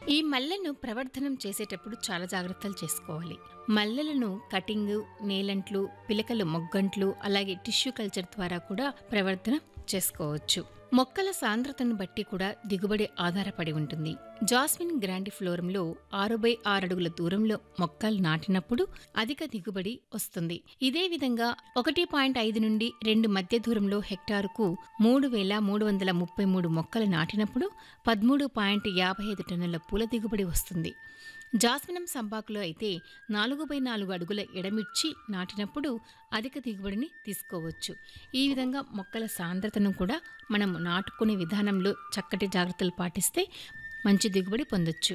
ఈ మల్లెను ప్రవర్ధనం చేసేటప్పుడు చాలా జాగ్రత్తలు చేసుకోవాలి మల్లెలను కటింగ్ నేలంట్లు పిలకలు మొగ్గంట్లు అలాగే టిష్యూ కల్చర్ ద్వారా కూడా ప్రవర్ధన చేసుకోవచ్చు మొక్కల సాంద్రతను బట్టి కూడా దిగుబడి ఆధారపడి ఉంటుంది జాస్మిన్ గ్రాండిఫ్లోరంలో ఆరు బై ఆరు అడుగుల దూరంలో మొక్కలు నాటినప్పుడు అధిక దిగుబడి వస్తుంది ఇదే విధంగా ఒకటి పాయింట్ ఐదు నుండి రెండు మధ్య దూరంలో హెక్టారుకు మూడు వేల మూడు వందల ముప్పై మూడు మొక్కలు నాటినప్పుడు పదమూడు పాయింట్ యాభై ఐదు టన్నుల పూల దిగుబడి వస్తుంది జాస్మినం సంబాకులో అయితే నాలుగు బై నాలుగు అడుగుల ఎడమిర్చి నాటినప్పుడు అధిక దిగుబడిని తీసుకోవచ్చు ఈ విధంగా మొక్కల సాంద్రతను కూడా మనం నాటుకునే విధానంలో చక్కటి జాగ్రత్తలు పాటిస్తే మంచి దిగుబడి పొందొచ్చు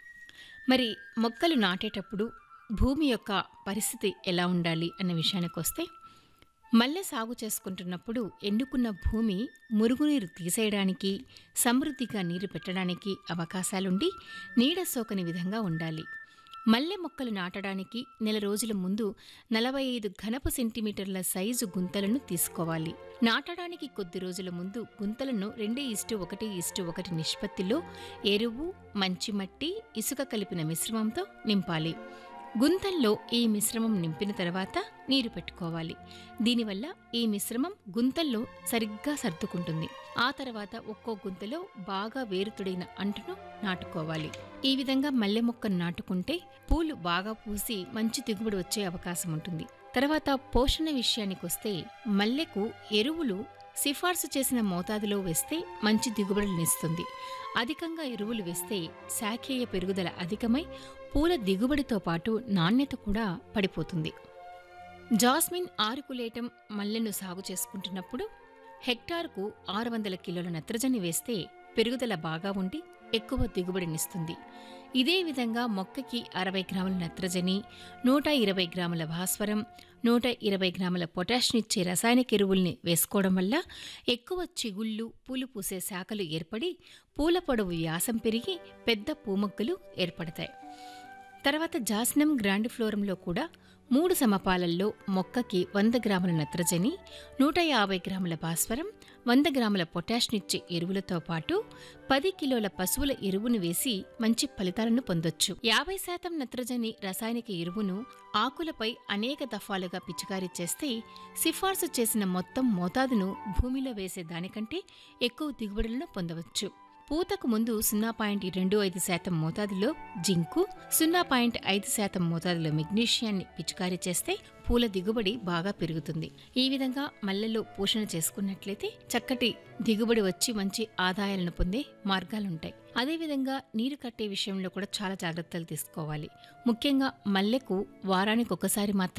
మరి మొక్కలు నాటేటప్పుడు భూమి యొక్క పరిస్థితి ఎలా ఉండాలి అన్న విషయానికి వస్తే మల్లె సాగు చేసుకుంటున్నప్పుడు ఎన్నుకున్న భూమి మురుగునీరు తీసేయడానికి సమృద్ధిగా నీరు పెట్టడానికి అవకాశాలుండి నీడ సోకని విధంగా ఉండాలి మల్లె మొక్కలు నాటడానికి నెల రోజుల ముందు నలభై ఐదు ఘనపు సెంటీమీటర్ల సైజు గుంతలను తీసుకోవాలి నాటడానికి కొద్ది రోజుల ముందు గుంతలను రెండు ఇస్టు ఒకటి ఇస్టు ఒకటి నిష్పత్తిలో ఎరువు మంచి మట్టి ఇసుక కలిపిన మిశ్రమంతో నింపాలి గుంతల్లో ఈ మిశ్రమం నింపిన తర్వాత నీరు పెట్టుకోవాలి దీనివల్ల ఈ మిశ్రమం గుంతల్లో సరిగ్గా సర్దుకుంటుంది ఆ తర్వాత ఒక్కో గుంతలో బాగా వేరుతుడైన అంటును నాటుకోవాలి ఈ విధంగా మల్లె మొక్కను నాటుకుంటే పూలు బాగా పూసి మంచి దిగుబడి వచ్చే అవకాశం ఉంటుంది తర్వాత పోషణ విషయానికి వస్తే మల్లెకు ఎరువులు సిఫార్సు చేసిన మోతాదులో వేస్తే మంచి దిగుబడులనిస్తుంది అధికంగా ఎరువులు వేస్తే శాఖేయ పెరుగుదల అధికమై పూల దిగుబడితో పాటు నాణ్యత కూడా పడిపోతుంది జాస్మిన్ ఆరుకులేటం మల్లెను సాగు చేసుకుంటున్నప్పుడు హెక్టారుకు ఆరు వందల కిలోల నత్రజని వేస్తే పెరుగుదల బాగా ఉండి ఎక్కువ దిగుబడినిస్తుంది ఇదే విధంగా మొక్కకి అరవై గ్రాముల నత్రజని నూట ఇరవై గ్రాముల భాస్వరం నూట ఇరవై గ్రాముల పొటాష్నిచ్చే రసాయనిక ఎరువుల్ని వేసుకోవడం వల్ల ఎక్కువ చిగుళ్ళు పూలు పూసే శాఖలు ఏర్పడి పూల పొడవు వ్యాసం పెరిగి పెద్ద పూమొక్కలు ఏర్పడతాయి తర్వాత జాస్నం గ్రాండిఫ్లోరంలో కూడా మూడు సమపాలల్లో మొక్కకి వంద గ్రాముల నత్రజని నూట యాభై గ్రాముల భాస్వరం వంద గ్రాముల పొటాష్నిచ్చే ఎరువులతో పాటు పది కిలోల పశువుల ఎరువును వేసి మంచి ఫలితాలను పొందొచ్చు యాభై శాతం నత్రజని రసాయనిక ఎరువును ఆకులపై అనేక దఫాలుగా పిచికారీ చేస్తే సిఫార్సు చేసిన మొత్తం మోతాదును భూమిలో వేసే దానికంటే ఎక్కువ దిగుబడులను పొందవచ్చు పూతకు ముందు సున్నా పాయింట్ రెండు ఐదు శాతం మోతాదులో జింకు సున్నా పాయింట్ ఐదు శాతం మోతాదులో మెగ్నీషియాన్ని పిచికారీ చేస్తే పూల దిగుబడి బాగా పెరుగుతుంది ఈ విధంగా మల్లెలో పోషణ చేసుకున్నట్లయితే చక్కటి దిగుబడి వచ్చి మంచి ఆదాయాలను పొందే మార్గాలుంటాయి అదేవిధంగా నీరు కట్టే విషయంలో కూడా చాలా జాగ్రత్తలు తీసుకోవాలి ముఖ్యంగా మల్లెకు వారానికి ఒకసారి మాత్రం